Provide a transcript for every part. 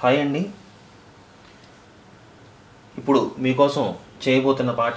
Hi అండి ఇప్పుడు మీకోసం చేయబోతున్న పాట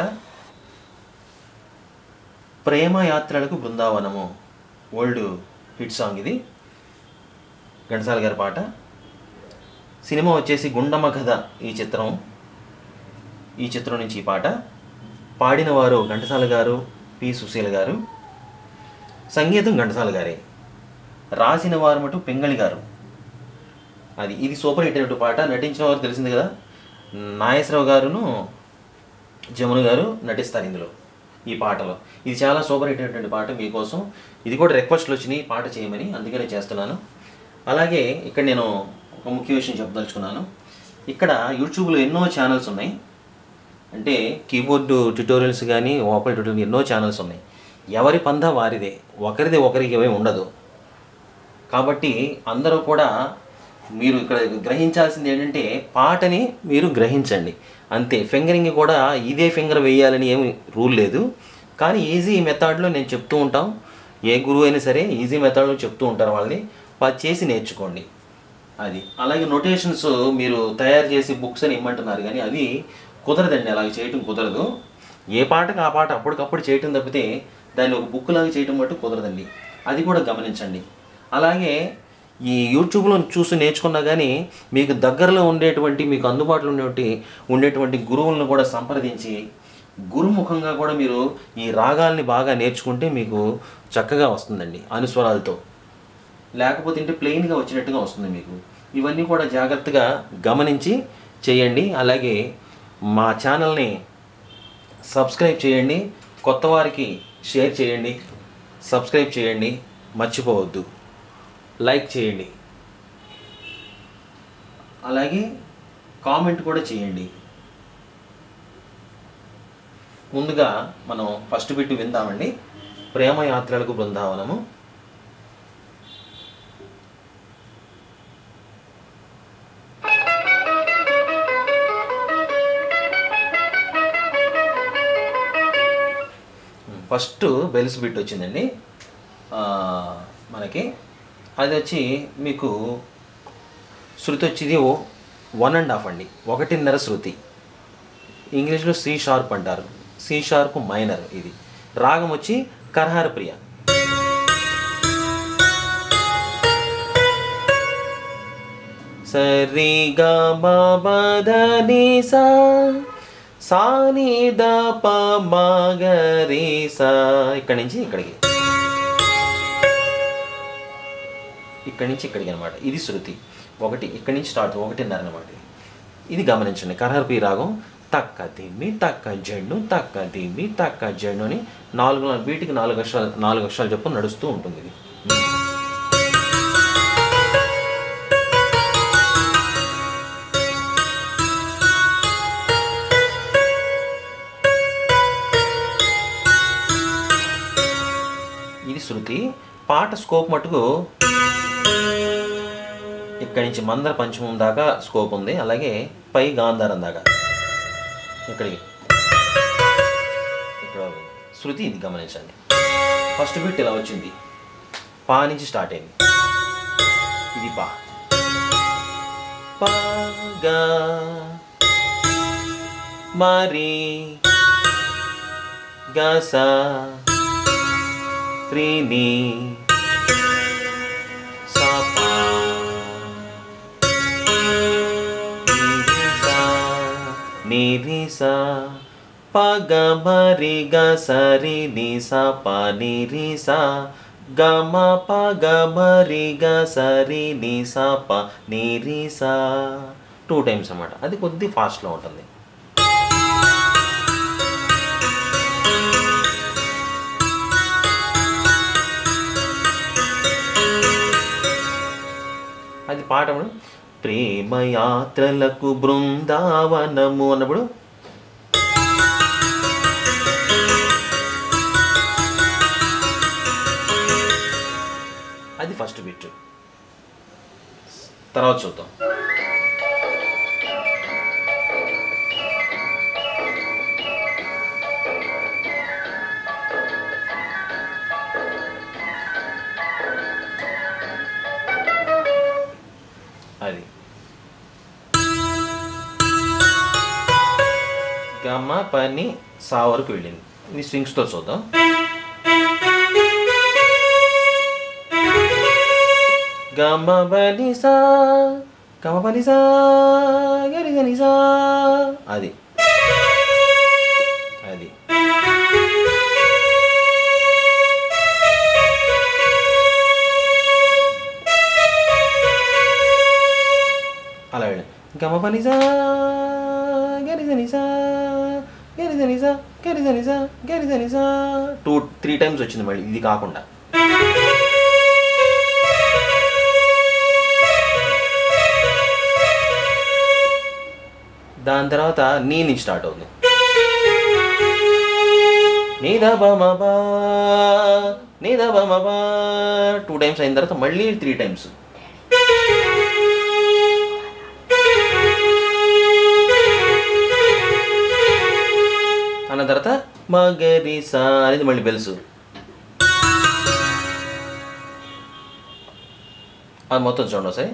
ప్రేమ యాత్రలకు బృందావనము ఓల్డ్ హిట్ సాంగ్ ఇది ఘంటసాల గారి పాట సినిమా వచ్చేసి గుండమ్మ కథ ఈ చిత్రం ఈ చిత్రం నుంచి ఈ పాట పాడిన వారు ఘంటసాల గారు పి సుశీల గారు సంగీతం ఘంటసాల గారే రాసిన వారు మటు పింగళి గారు అది ఇది సూపర్ హిట్ అయినట్టు పాట నటించిన వారు తెలిసింది కదా నాగేశ్వరరావు గారును జమున గారు నటిస్తారు ఇందులో ఈ పాటలో ఇది చాలా సూపర్ హిట్ అయినటువంటి పాట మీకోసం ఇది కూడా రిక్వెస్ట్లు వచ్చినాయి ఈ పాట చేయమని అందుకనే చేస్తున్నాను అలాగే ఇక్కడ నేను ఒక ముఖ్య విషయం చెప్పదలుచుకున్నాను ఇక్కడ యూట్యూబ్లో ఎన్నో ఛానల్స్ ఉన్నాయి అంటే కీబోర్డ్ ట్యుటోరియల్స్ కానీ ఓపల్ ట్యూటోరియల్ ఎన్నో ఛానల్స్ ఉన్నాయి ఎవరి పందా వారిదే ఒకరిది ఒకరికి ఏమీ ఉండదు కాబట్టి అందరూ కూడా మీరు ఇక్కడ గ్రహించాల్సింది ఏంటంటే పాటని మీరు గ్రహించండి అంతే ఫింగరింగ్ కూడా ఇదే ఫింగర్ వేయాలని ఏమి రూల్ లేదు కానీ ఈజీ మెథడ్లో నేను చెప్తూ ఉంటాం ఏ గురువు అయినా సరే ఈజీ మెథడ్లో చెప్తూ ఉంటారు వాళ్ళని అది చేసి నేర్చుకోండి అది అలాగే నోటేషన్స్ మీరు తయారు చేసి బుక్స్ అని ఇమ్మంటున్నారు కానీ అది కుదరదండి అలాగ చేయటం కుదరదు ఏ పాటకు ఆ పాట అప్పటికప్పుడు చేయటం తప్పితే దాన్ని ఒక బుక్ లాగా చేయటం మటు కుదరదండి అది కూడా గమనించండి అలాగే ఈ యూట్యూబ్లో చూసి నేర్చుకున్నా కానీ మీకు దగ్గరలో ఉండేటువంటి మీకు అందుబాటులో ఉండేటువంటి ఉండేటువంటి గురువులను కూడా సంప్రదించి గురుముఖంగా కూడా మీరు ఈ రాగాల్ని బాగా నేర్చుకుంటే మీకు చక్కగా వస్తుందండి అనుస్వరాలతో లేకపోతే అంటే ప్లెయిన్గా వచ్చినట్టుగా వస్తుంది మీకు ఇవన్నీ కూడా జాగ్రత్తగా గమనించి చేయండి అలాగే మా ఛానల్ని సబ్స్క్రైబ్ చేయండి కొత్త వారికి షేర్ చేయండి సబ్స్క్రైబ్ చేయండి మర్చిపోవద్దు లైక్ చేయండి అలాగే కామెంట్ కూడా చేయండి ముందుగా మనం ఫస్ట్ బిట్ విందామండి ప్రేమ యాత్రలకు బృందావనము ఫస్ట్ బెల్స్ బిట్ వచ్చిందండి ఆ, మనకి అది వచ్చి మీకు శృతి వచ్చేది వన్ అండ్ హాఫ్ అండి ఒకటిన్నర శృతి ఇంగ్లీష్లో సి షార్ప్ అంటారు సి షార్ప్ మైనర్ ఇది రాగం వచ్చి కర్హార ప్రియ సరి గ బ ద ని సా సా ని ద ప మ గ రి సా ఇక్కడి నుంచి ఇక్కడికి ఇక్కడి నుంచి ఇక్కడికి అనమాట ఇది శృతి ఒకటి ఇక్కడి నుంచి స్టార్ట్ ఒకటిన్నర అనమాట ఇది గమనించండి కర్హర్పి రాగం తక్క దిమ్మి తక్క జెండు తక్క దిమ్మి తక్క జెండు అని నాలుగు వీటికి నాలుగు అక్షరాలు నాలుగు అక్షరాలు చొప్పున నడుస్తూ ఉంటుంది ఇది ఇది శృతి పాట స్కోప్ మటుకు ఇక్కడి నుంచి మందర పంచమం దాకా స్కోప్ ఉంది అలాగే పై గాంధారం దాకా ఇక్కడికి ఇక్కడ శృతి ఇది గమనించండి ఫస్ట్ బిట్ ఇలా వచ్చింది పా నుంచి స్టార్ట్ అయింది ఇది పా పా గా మరి గసా రిని సా పా నిరిసా నిరిసా పగ మరి గ సరి నిసా ప నిరిసా గమ పగ మరి గ సరి నిసా ప నిరిసా టూ టైమ్స్ అన్నమాట అది కొద్ది ఫాస్ట్లో ఉంటుంది అది పాట అప్పుడు ప్రేమ యాత్రలకు బృందావనము అన్నప్పుడు అది ఫస్ట్ బిట్ తర్వాత చూద్దాం అది గమ పని సా వరకు వెళ్ళింది ఇది స్ట్రింగ్స్తో చూద్దాం గమ పని సా గమ పని సా గరి గని సా అది అది అలా వెళ్ళి గమ పని సా గరి గని సా గరి గని సా గరి గని సా గరి గని సా టూ త్రీ టైమ్స్ వచ్చింది మళ్ళీ ఇది కాకుండా దాని తర్వాత నీ నుంచి స్టార్ట్ అవుతుంది నీదా బా నీదా బా టూ టైమ్స్ అయిన తర్వాత మళ్ళీ త్రీ టైమ్స్ అన్న తర్వాత మగరిసా అనేది మళ్ళీ బెల్స్ అది మొత్తం చూడండి ఒకసారి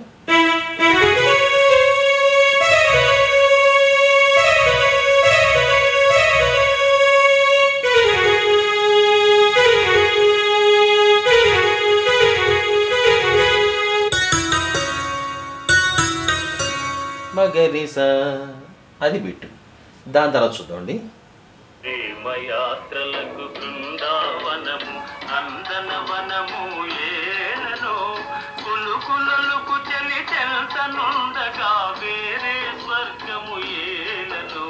మగరిసా అది బిట్టు దాని తర్వాత చూద్దామండి ప్రేమయాత్రలకు బృందావనము నందనవనము ఏలను కులుకులలకు చెలి చెల్తనుండగా వేరే స్వర్గము ఏలను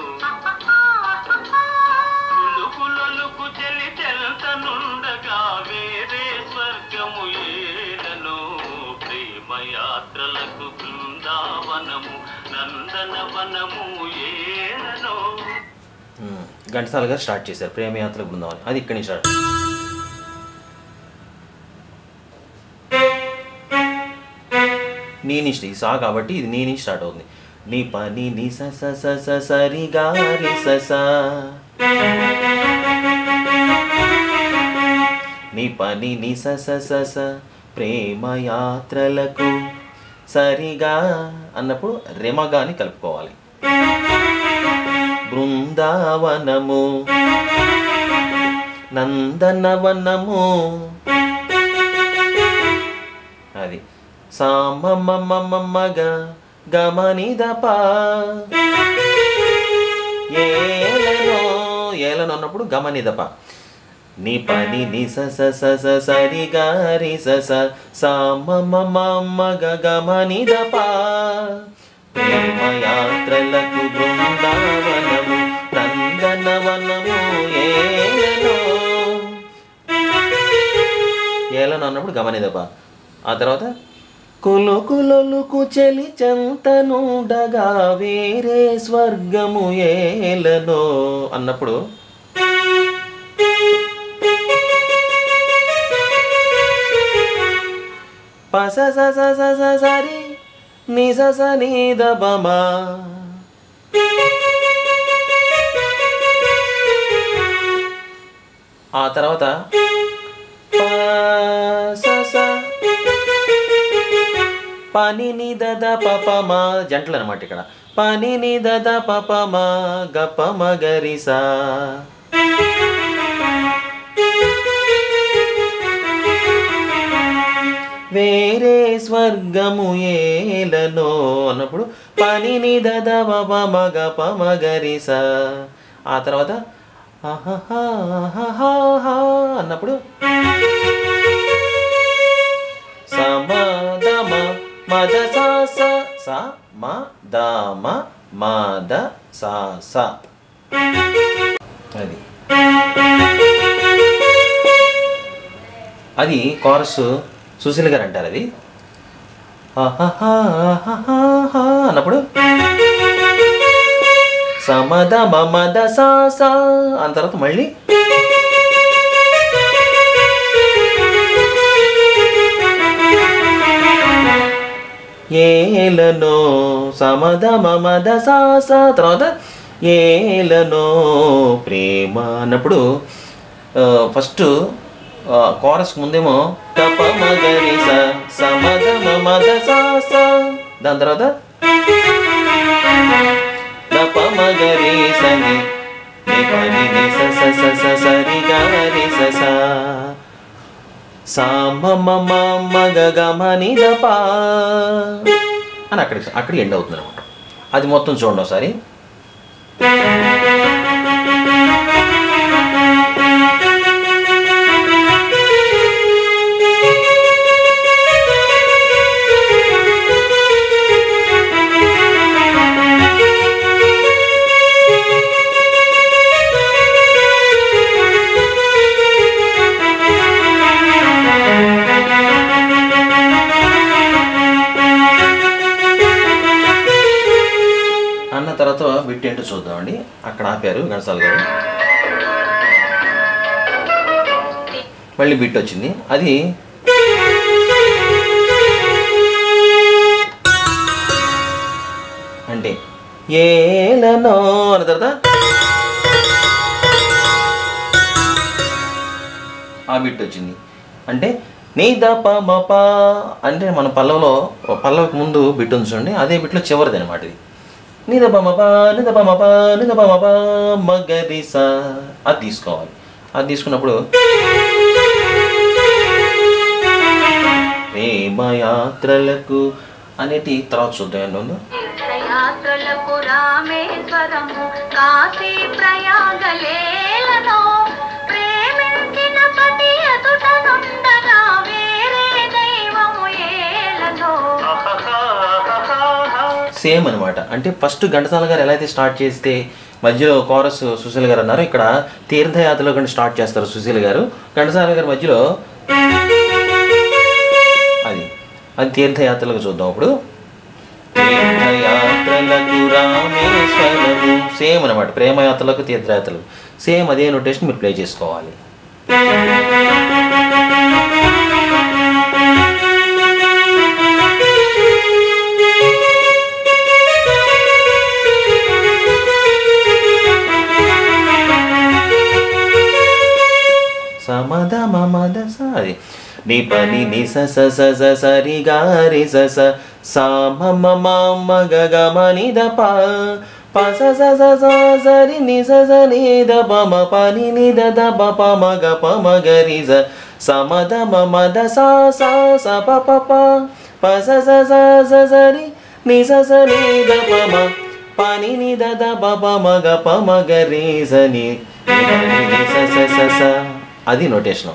కులుకులలకు చెలి చెల్తనుండగా వేరే స్వర్గము ఏలను ప్రేమయాత్రలకు బృందావనము నందనవనము ఏలను ఉమ్, ఘంటసాల గారు స్టార్ట్ చేశారు ప్రేమయాత్ర బృందం అని అది ఇక్కడి నుంచి స్టార్ట్ నీ నుంచి ఈ సా కాబట్టి ఇది నీ నుంచి స్టార్ట్ అవుతుంది నీ పని నీ స స స స సరి గా రి స స నీ పని నీ స స స స ప్రేమ యాత్రలకు సరిగా అన్నప్పుడు రెమగాని కలుపుకోవాలి బృందావనము నందనవనము అది సామమమమగ గమనిదప ఏలనో ఏలనో అన్నప్పుడు గమనిదప నీ పని ని స స స స సరి గారి స స సామమమమగ గమనిదప ప్రేమ యాత్రలకు బృందావనము నందనవనము ఏలనో ఏలను అన్నప్పుడు గమనిదప ఆ తర్వాత కులు కులొలుకు చెలి చెంతనుండగా వేరే స్వర్గము ఏలనో అన్నప్పుడు పస స స స స సరి ని స స ని ద బ మ ఆ తర్వాత ప స స పని ని ద ద ప ప మ జంటలు అనమాట ఇక్కడ పని ని ద ద ప ప మ గ ప మ గ రి సా వేరే స్వర్గము ఏలనో అన్నప్పుడు పని ని ద ద వ వ మ గ ప మ గ రి సా ఆ తర్వాత ఆహాహా, ఆహాహా అన్నప్పుడు సమదమ మద సా స స మ ద మ మద సా స అది అది కోరస్ సుశీల్ గారు అంటారు అది ఆహాహా, ఆహాహా అన్నప్పుడు సమద మమద సా సా అన్న తర్వాత మళ్ళీ ఏలనో సమద మమద సా సా తర్వాత ఏలనో ప్రేమ అన్నప్పుడు ఫస్ట్ కోరస్ ముందేమో తప మగరి స సమద మమద సా సా దాని తర్వాత తప మగరి సని సా మమ మగ గమని దపా అని అక్కడ అక్కడ ఎండ్ అవుతుంది అనమాట అది మొత్తం చూడండి ఒకసారి అన్న తర్వాత బిట్ ఏంటో చూద్దామండి అక్కడ ఆపారు గణసాల గారు మళ్ళీ బిట్ వచ్చింది అది అంటే ఏలనో అన్న తర్వాత ఆ బిట్ వచ్చింది అంటే నీ ద ప మ ప అంటే మన పల్లవిలో పల్లవికి ముందు బిట్ ఉంది చూడండి అదే బిట్లో చివరిది అనమాట ఇది నిద ప మ ప నిద ప మ ప నిద ప మ ప మగరి స అది తీసుకోవాలి అది తీసుకున్నప్పుడు ప్రేమయాత్రలకు అనేటి తర్వాత చూద్దాం ఏంటి ఉందో తీర్థయాత్రలకు రామేశ్వరము కాశీ ప్రయాగలేలను ప్రేమించిన పతి ఎదుట నుండగా వేరే దైవము ఏలను సేమ్ అనమాట అంటే ఫస్ట్ ఘంటసాల గారు ఎలా అయితే స్టార్ట్ చేస్తే మధ్యలో కోరస్ సుశీల్ గారు అన్నారు ఇక్కడ తీర్థయాత్రలో కానీ స్టార్ట్ చేస్తారు సుశీల్ గారు ఘంటసాల గారు మధ్యలో అది అది తీర్థయాత్రలకు చూద్దాం ఇప్పుడు తీర్థయాత్రలకు రామేశ్వరము సేమ్ అనమాట ప్రేమయాత్రలకు తీర్థయాత్రలకు సేమ్ అదే నోటేషన్ మీరు ప్లే చేసుకోవాలి సమద మమద సారి ని పని ని స స స స సరి గారి స స సా మ మ మ మ గ గ మ ని ద ప ప స స స స సరి ని స స ని ద ప మ ప ని ని ద ద ప ప మ గ ప మ గ రి స స మ ద మ మ ద స స స ప ప ప ప స స స స సరి ని స స ని ద ప మ ప ని ని ద ద ప ప మ గ ప మ గ రి స ని ని ప ని ని స స స స అది నోటేషన్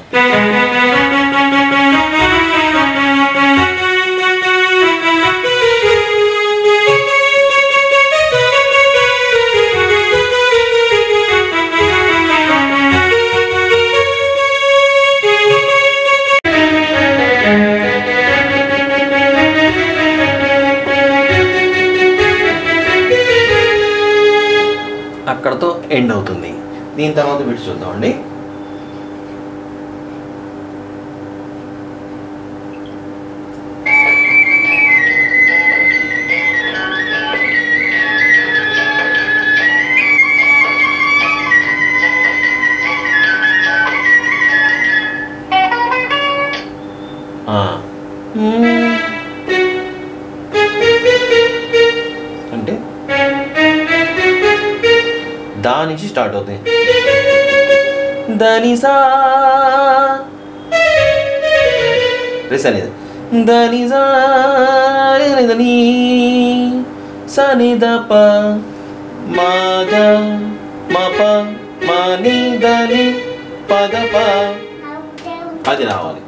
అక్కడతో ఎండ్ అవుతుంది దీని తర్వాత వీటి చూద్దామండి ఆ. అంటే దా నుంచి స్టార్ట్ అవుతాయి దనిసా రిస్ అనేది దనిసా దని సని దప మాగ మప మని దని పదప అది రావాలి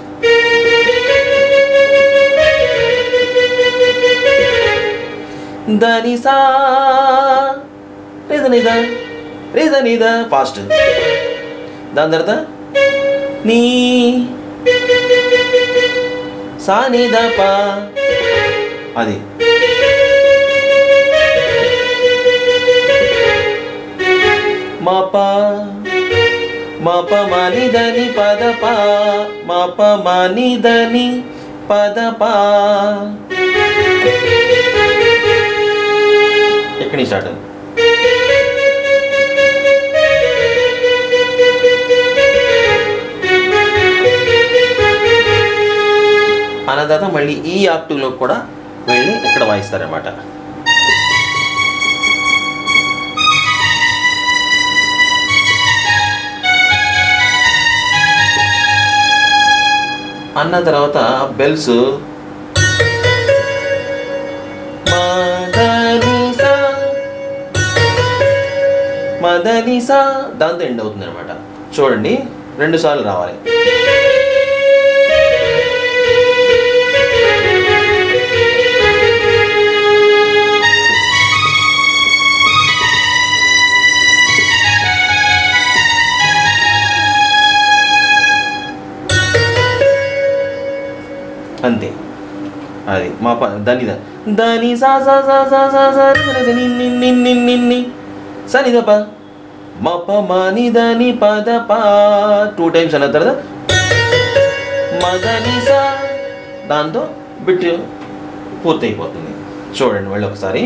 దనిసా రీజన్ రీజన్ ఇదా ఫాస్ట్ దాని తర్వాత నీ సాని దప అది మప మప మనిదని పదప మప మనిదని పదప ఎక్కడి నుంచి స్టార్ట్ అన్న తర్వాత మళ్ళీ ఈ ఆక్టివ్లో కూడా వెళ్ళి ఇక్కడ వాయిస్తారనమాట అన్న తర్వాత బెల్స్ మదనిసా మదనిసా దాంతో ఎండ్ అవుతుంది అనమాట చూడండి రెండు సార్లు రావాలి అంతే అది మా ప దాని ద- దాని సా సా సా సా సా సా రి రి రి ని ని ని ని ని ని సా ని ద ప మ ప మ ని ద ని ప ద ప టూ టైమ్స్ అన్న తర్వాత మద ని సా దాంతో బిట్ పూర్తయిపోతుంది చూడండి మళ్ళీ ఒకసారి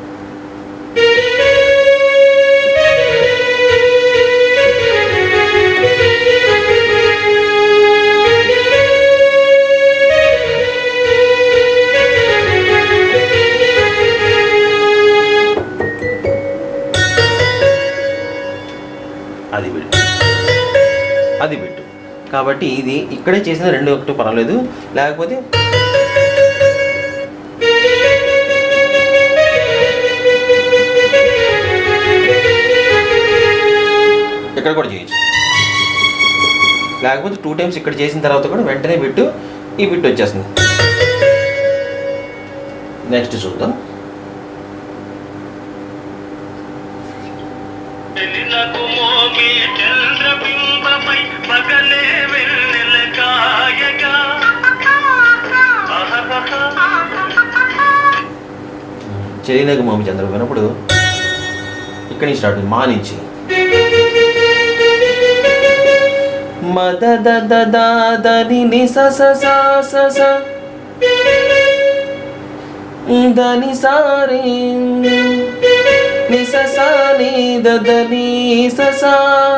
అది బిట్ అది బిట్ కాబట్టి ఇది ఇక్కడే చేసిన రెండు ఒకటి పర్వాలేదు లేకపోతే ఇక్కడ కూడా చేయొచ్చు లేకపోతే టూ టైమ్స్ ఇక్కడ చేసిన తర్వాత కూడా వెంటనే బిట్టు ఈ బిట్ వచ్చేస్తుంది నెక్స్ట్ చూద్దాం వెన్నెలకు మోగే చంద్రబింబమై పగలే వెన్నెల కాయగా ఆహాహా. చెలినగు మామి చంద్ర వినప్పుడు ఇక్కడి నుంచి స్టార్ట్ మా నుంచి మద ద ద ద దని ని స స స స స దని సారి ని స స ని ద ద ని స స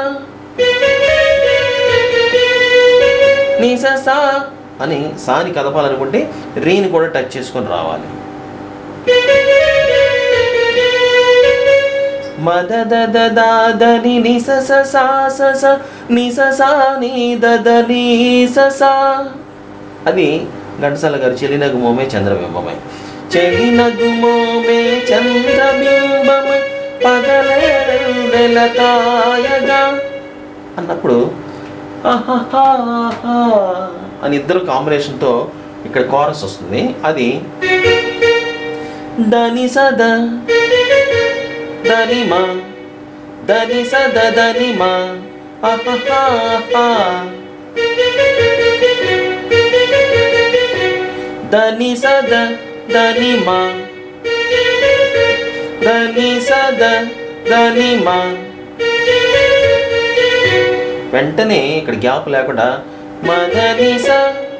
ని స స అని సాని కదపాలనుకుంటే రీని కూడా టచ్ చేసుకొని రావాలి మద ద ద ద ద ని ని స స స స స ని స స ని ద ద ని స స అది ఘంటసాల గారు చెలినగు మోమే చంద్రబింబమై చెలినగు మోమే చంద్రబింబమై పగలే నెల కాయగా అన్నప్పుడు ఆహాహాహా అని ఇద్దరు కాంబినేషన్తో ఇక్కడ కోరస్ వస్తుంది అది దని సద దని మా దని సద దని మా ఆహాహాహా. దని సద దని మా దని సద దని మా వెంటనే ఇక్కడ గ్యాప్ లేకుండా మదని స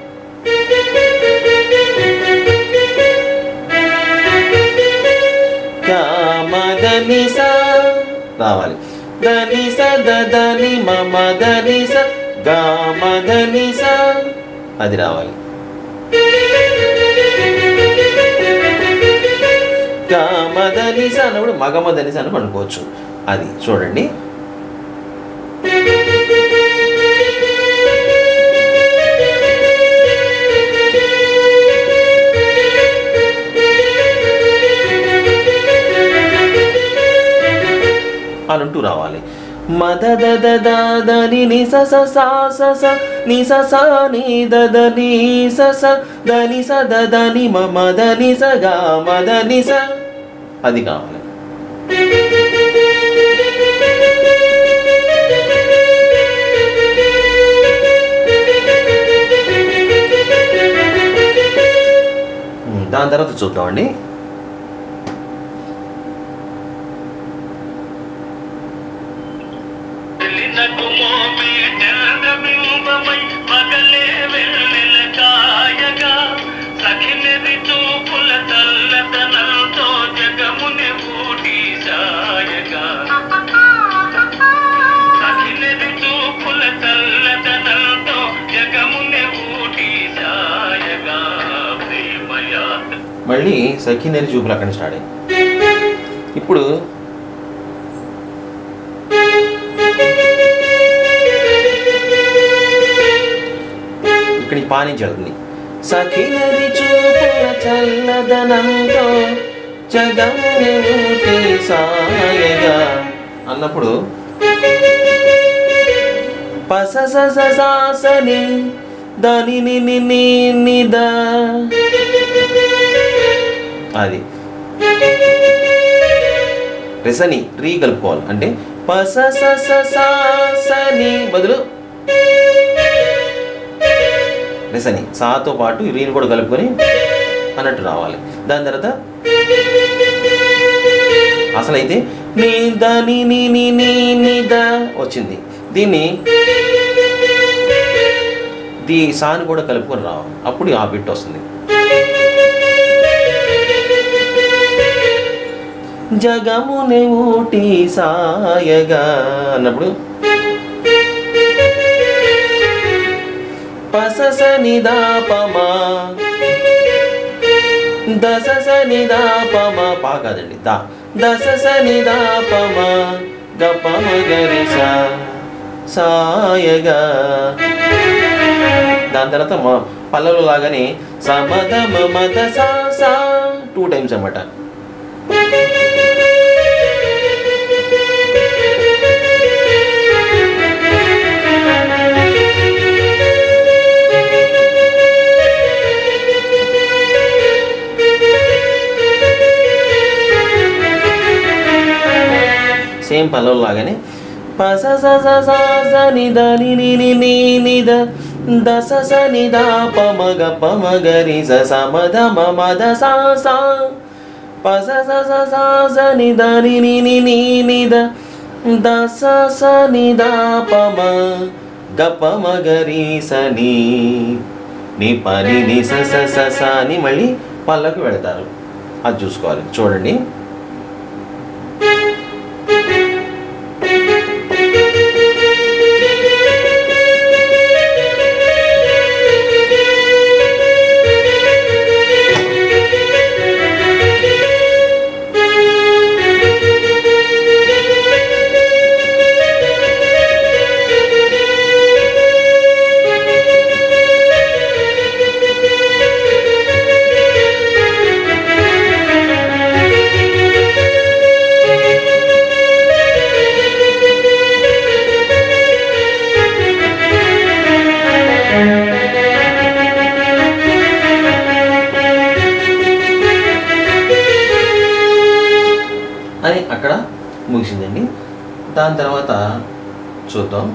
మదని స రావాలి దని స దని మమ దని స గా మదని స అది రావాలి గా మదని స అన్నప్పుడు మగమదని స అని అనుకోవచ్చు అది చూడండి అనుంటూ రావాలి మద ద ద ద ద ని ని స స స స స ని స స ని ద ద ని స స ద ని స ద ద ని మ మ ద ని స గ మ ద ని స అది కావాలి ఉమ్, దాని తర్వాత చూద్దామండి వెన్నెలకు మోగే చంద్రబింబమై పగలే వెన్నెల కాయగా సఖినెది చూపుల చల్లదనంతో జగముని ఊటి సాయగా సఖినెది చూపుల చల్లదనంతో జగముని ఊటి సాయగా ప్రేమయాత్ర మళ్ళీ సఖీనరి చూపులు అక్కడ స్టార్ట్ అయ్యి ఇప్పుడు ఇక్కడ ఇక్కడి నుంచి పానించి వెళ్తుంది సఖిలరి చూపుల చల్లదనంతో జగముని ఊటి సాయగా అన్నప్పుడు పససససాసని దని ని ని ని ని ద అది రెసని రీ కలుపుకోవాలి అంటే పససససాసని బదులు రెసని సాతో పాటు రీని కూడా కలుపుకొని అన్నట్టు రావాలి దాని తర్వాత అసలైతే నీ ద ని ని ని ని ని ద వచ్చింది దీన్ని దీ సాని కూడా కలుపుకొని రావాలి అప్పుడు ఆ బిట్ వస్తుంది జగముని ఊటి సాయగా అన్నప్పుడు పసస నిదాపమా దశస నిదాపమ పా కాదండి దా దశస నిదాపమ గపమ గరిస సాయగా దాని తర్వాత మా పల్లెలు లాగానే సమద మమద సా సా టూ టైమ్స్ అన్నమాట సేమ్ పల్లెలు లాగానే పస స స స స ని ద ని ని ని ని ని ద ద స స ని ద ప మ గ ప మ గ రి స స మ ద మ మ ద స స ప స స స స స ని ద ని ని ని ని ని ద ద స స ని ద ప మ గ ప మ గ రి స ని ని ప ని ని స స స స అని మళ్ళీ పళ్ళకు వెళతారు అది చూసుకోవాలి చూడండి అని అక్కడ ముగిసిందండి దాని తర్వాత చూద్దాం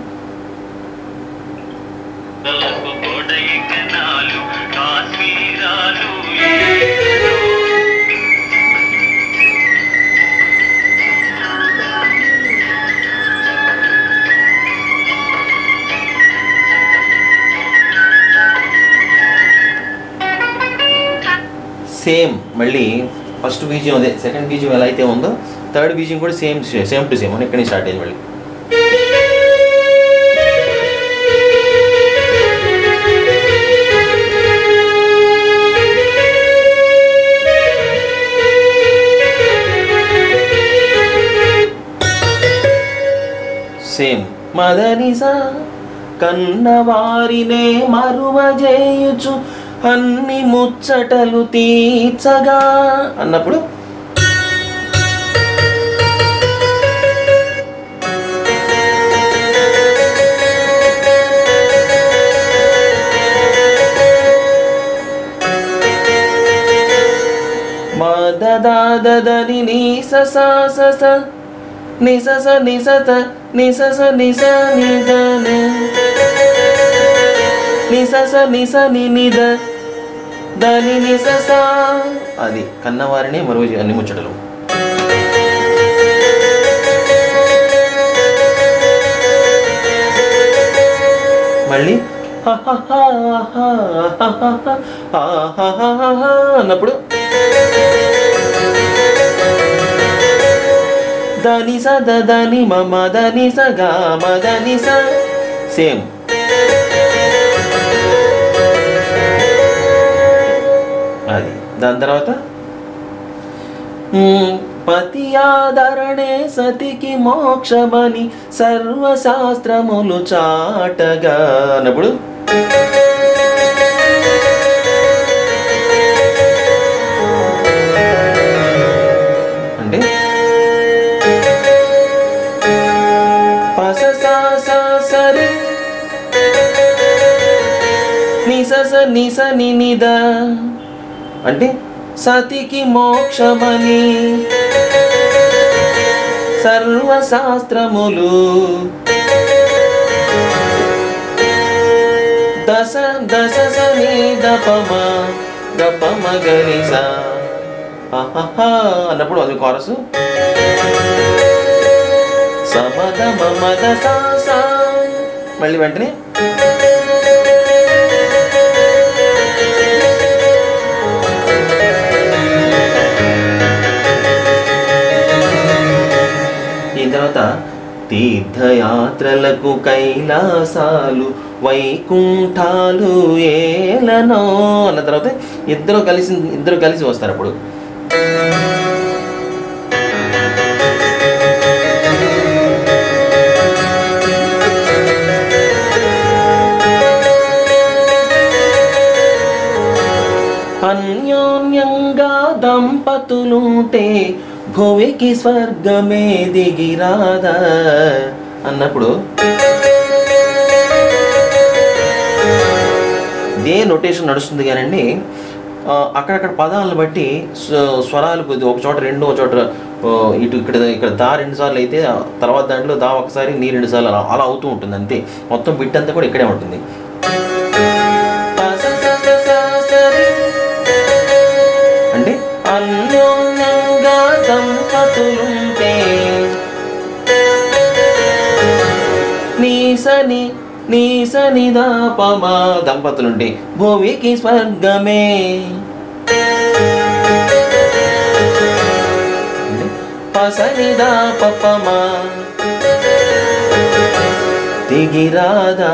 తలకు కొడైకెనాలు కాశ్మీరాలు ఏదో సేమ్ మళ్ళీ ఫస్ట్ బీజియం అదే సెకండ్ బీజియం ఎలా అయితే ఉందో థర్డ్ బీజియం కూడా సేమ్ సేమ్ టు సేమ్ అని ఇక్కడి నుంచి స్టార్ట్ అయింది మళ్ళీ సేమ్ మదనిస కన్నవారినే మరువజేయుచు అన్ని ముచ్చటలు తీర్చగా అన్నప్పుడు మదని నీ స స స నిసస నిసత నిసస నిస నిదన నిసస నిస ని నిద దని నిసస అది కన్నవారిని మరువ అన్ని ముచ్చటలు మళ్ళీ అన్నప్పుడు దని స దని మమ దని స గా మ దని స సేమ్ అది దాని తర్వాత మ్మ్, పతి ఆదరణే సతికి మోక్షమని సర్వశాస్త్రములు చాటగా అన్నప్పుడు నిసస నిస నినిద అంటే సతికి మోక్షమని సర్వశాస్త్రములు దశ దశ సని దపమ దపమ గరిస ఆహాహా అన్నప్పుడు అది కోరసు సమద మమద సా సా. మళ్ళీ వెంటనే దీని తర్వాత తీర్థయాత్రలకు కైలాసాలు వైకుంఠాలు ఏలనో అన్న తర్వాత ఇద్దరు కలిసి ఇద్దరు కలిసి వస్తారు అప్పుడు అన్యోన్యంగా దంపతులుంటే భువికి స్వర్గమే దిగిరాదా అన్నప్పుడు ఇదే నొటేషన్ నడుస్తుంది కానండి ఆ, అక్కడక్కడ పదాలను బట్టి స్వ- స్వరాలు కొద్ది ఒక చోట రెండు ఒక చోట ఆ, ఇటు ఇక్కడ ఇక్కడ దా రెండు సార్లు అయితే ఆ తర్వాత దాంట్లో దా ఒకసారి నీ రెండు సార్లు అలా అలా అవుతూ ఉంటుంది అంతే మొత్తం బిట్ అంతా కూడా ఇక్కడే ఉంటుంది అంటే అన్యోన్యంగా దంపతులుంటే నీసని నీసని దాపమా దంపతులుంటే భూమికి స్వర్గమే పసని దాపమా దిగిరాదా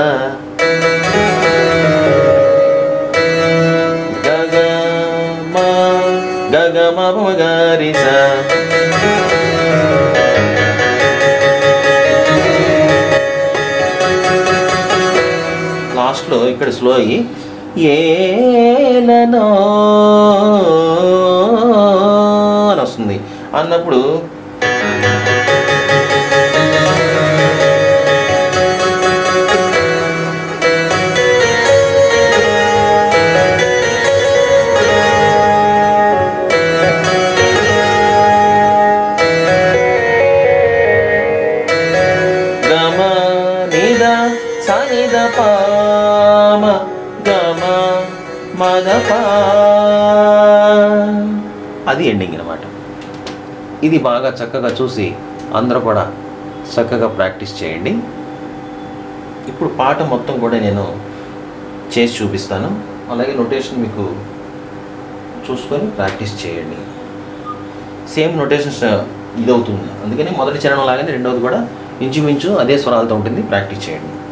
గగమ గగమ గారిస లాస్ట్లో ఇక్కడ స్లో అయ్యి ఏలనో అని వస్తుంది అన్నప్పుడు గమ నిద సనిద పామ గమ మద పా అది ఎండింగ్ అనమాట ఇది బాగా చక్కగా చూసి అందరూ కూడా చక్కగా ప్రాక్టీస్ చేయండి ఇప్పుడు పాట మొత్తం కూడా నేను చేసి చూపిస్తాను అలాగే నొటేషన్ మీకు చూసుకొని ప్రాక్టీస్ చేయండి సేమ్ నొటేషన్స్ ఇదవుతుంది అందుకని మొదటి చరణం లాగానే రెండవది కూడా ఇంచుమించు అదే స్వరాలతో ఉంటుంది ప్రాక్టీస్ చేయండి